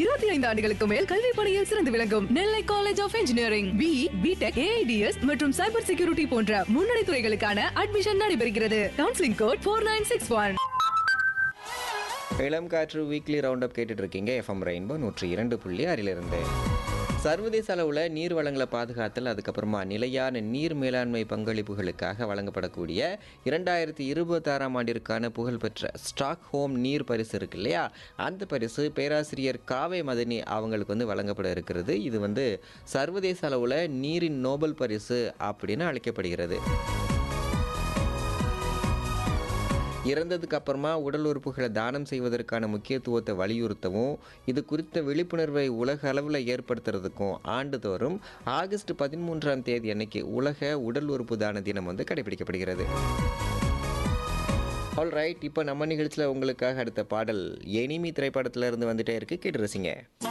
இருபத்தி ஐந்து ஆண்டுகளுக்கு மேல் கல்வி பணியில் சிறந்து விளங்கும் Nellai college of engineering B B Tech AIDS மற்றும் சைபர் செக்யூரிட்டி போன்ற முன்னணி துறைகளுக்கான அட்மிஷன் நடைபெறுகிறது counselling code four nine six one இளம் காற்று வீக்லி ரவுண்ட் அப் கேட்டுட்டு இருக்கீங்க எஃப்எம் ரெயின்போ நூற்றி இரண்டு புள்ளி ஆறிலிருந்து சர்வதேச அளவில் நீர் வளங்களை பாதுகாத்தல் அதுக்கப்புறமா நிலையான நீர் மேலாண்மை பங்களிப்புகளுக்காக வழங்கப்படக்கூடிய இரண்டாயிரத்தி இருபத்தாறாம் ஆண்டிற்கான புகழ்பெற்ற ஸ்டாக் ஹோம் நீர் பரிசு இருக்கு இல்லையா அந்த பரிசு பேராசிரியர் காவே மதனி அவங்களுக்கு வந்து வழங்கப்பட இருக்கிறது இது வந்து சர்வதேச அளவில் நீரின் நோபல் பரிசு அப்படின்னு அழைக்கப்படுகிறது இறந்ததுக்கு அப்புறமா உடல் உறுப்புகளை தானம் செய்வதற்கான முக்கியத்துவத்தை வலியுறுத்தவும் இது குறித்த விழிப்புணர்வை உலக அளவில் ஏற்படுத்துறதுக்கும் ஆண்டுதோறும் ஆகஸ்ட் பதிமூன்றாம் தேதி அன்னைக்கு உலக உடல் உறுப்பு தான தினம் வந்து கடைபிடிக்கப்படுகிறது ஆல் ரைட் இப்போ நம்ம நிகழ்ச்சியில் உங்களுக்காக அடுத்த பாடல் எனிமி திரைப்படத்துல இருந்து வந்துட்டே இருக்கு கேட்டு ரசிங்க